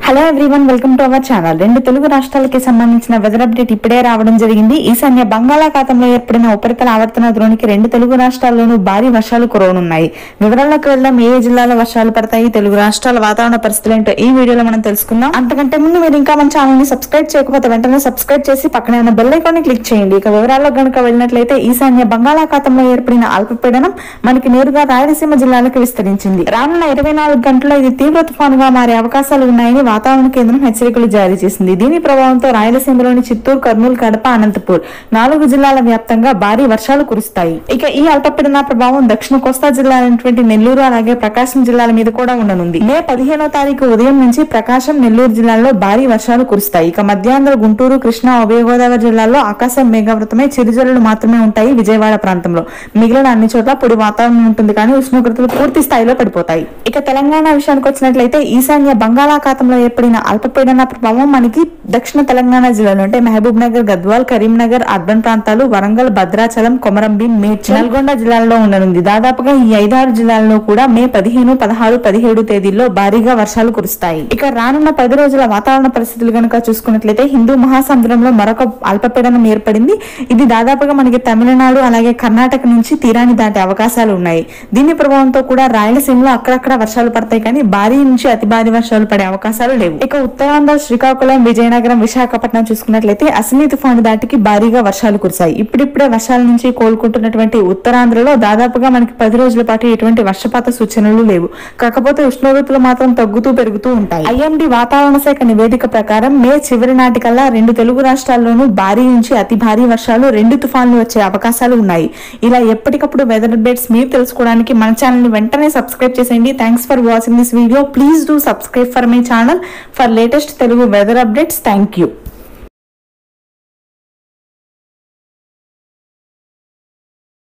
hello everyone welcome to our channel రెండు తెలుగు రాష్ట్రాలకి సంబంధించిన వెదర్ అప్డేట్ ఇప్పుడే రావడం జరిగింది ఈశాన్య బంగాళాఖాతంలో ఏర్పడిన ఉపరితల ఆవర్తన ద్రోణికి రెండు తెలుగు రాష్ట్రాల్లోనూ భారీ వర్షాలు కురవనున్నాయి వివరాల్లోకి వెళ్దాం ఏ జిల్లాలో వర్షాలు పడతాయి తెలుగు రాష్ట్రాల వాతావరణ పరిస్థితులు ఏంటో ఈ వీడియోలో మనం తెలుసుకుందాం అంతకంటే ముందు మీరు ఇంకా మన ఛానల్ ని సబ్స్క్రైబ్ చేయకపోతే వెంటనే సబ్స్క్రైబ్ చేసి పక్కనే ఉన్న బెల్ ఐకాన్ ని క్లిక్ చేయండి ఇక వివరాల్లో గనుక వెళ్ళినట్లయితే ఈశాన్య బంగాళాఖాతంలో ఏర్పడిన అల్పపీడనం మనకి నేరుగా రాయలసీమ జిల్లాలకు విస్తరించింది రానున్న ఇరవై నాలుగు గంటల్లో ఇది తీవ్ర తుఫానుగా మారే అవకాశాలు ఉన్నాయని వాతావరణ కేంద్రం హెచ్చరికలు జారీ చేసింది దీని ప్రభావంతో రాయలసీమలోని చిత్తూరు కర్నూలు కడప అనంతపూర్ నాలుగు జిల్లాల వ్యాప్తంగా భారీ వర్షాలు కురుస్తాయి ఇక ఈ అల్పపీడన ప్రభావం దక్షిణ కోస్తా జిల్లాలైనటువంటి నెల్లూరు అలాగే ప్రకాశం జిల్లాల మీద కూడా ఉండనుంది మే పదిహేనో తారీఖు ఉదయం నుంచి ప్రకాశం నెల్లూరు జిల్లాల్లో భారీ వర్షాలు కురుస్తాయి ఇక మధ్యాంధ్ర గుంటూరు కృష్ణా ఉభయ గోదావరి జిల్లాల్లో ఆకాశం మేఘావృతమై చిరుజల్లులు మాత్రమే ఉంటాయి విజయవాడ ప్రాంతంలో మిగిలిన అన్ని చోట్ల పొడి వాతావరణం ఉంటుంది కానీ ఉష్ణోగ్రతలు పూర్తి స్థాయిలో పడిపోతాయి ఇక తెలంగాణ విషయానికి వచ్చినట్లయితే ఈశాన్య బంగాళాఖాతంలో ఏర్పడిన అల్పపీడన ప్రభావం మనకి దక్షిణ తెలంగాణ జిల్లాలో అంటే మహబూబ్ నగర్ గద్వాల్ కరీంనగర్ అర్బన్ ప్రాంతాలు వరంగల్ భద్రాచలం కొమరంభీం మేడ్చల్ నల్గొండ జిల్లాల్లో ఉండనుంది దాదాపుగా ఈ ఐదారు జిల్లాల్లో కూడా మే పదిహేను పదహారు పదిహేడు తేదీల్లో భారీగా వర్షాలు కురుస్తాయి ఇక రానున్న పది రోజుల వాతావరణ పరిస్థితులు కనుక చూసుకున్నట్లయితే హిందూ మహాసముద్రంలో మరొక అల్పపీడనం ఏర్పడింది ఇది దాదాపుగా మనకి తమిళనాడు అలాగే కర్ణాటక నుంచి తీరాన్ని దాటే అవకాశాలు ఉన్నాయి దీని ప్రభావంతో కూడా రాయలసీమలో అక్కడక్కడ వర్షాలు పడతాయి కానీ భారీ నుంచి అతి భారీ వర్షాలు పడే అవకాశాలు లేవు ఇక ఉత్తరాంధ్ర శ్రీకాకుళం విజయనగరం విశాఖపట్నం చూసుకున్నట్లయితే అశ్విని తుఫాను దాటికి భారీగా వర్షాలు కురిశాయి ఇప్పుడిప్పుడే వర్షాల నుంచి కోలుకుంటున్నటువంటి ఉత్తరాంధ్రలో దాదాపుగా మనకి పది రోజుల పాటు ఎటువంటి వర్షపాత సూచనలు లేవు కాకపోతే ఉష్ణోగ్రతలు మాత్రం తగ్గుతూ పెరుగుతూ ఉంటాయి ఐఎండి వాతావరణ శాఖ నివేదిక ప్రకారం మే చివరి నాటికల్లా రెండు తెలుగు రాష్ట్రాల్లోనూ భారీ నుంచి అతి భారీ వర్షాలు రెండు తుఫాన్లు వచ్చే అవకాశాలు ఉన్నాయి ఇలా ఎప్పటికప్పుడు వెదర్ అప్డేట్స్ మీరు తెలుసుకోవడానికి మన ఛానల్ ని వెంటనే సబ్స్క్రైబ్ చేసేయండి thanks for watching this video please do subscribe for my channel for latest Telugu weather updates thank you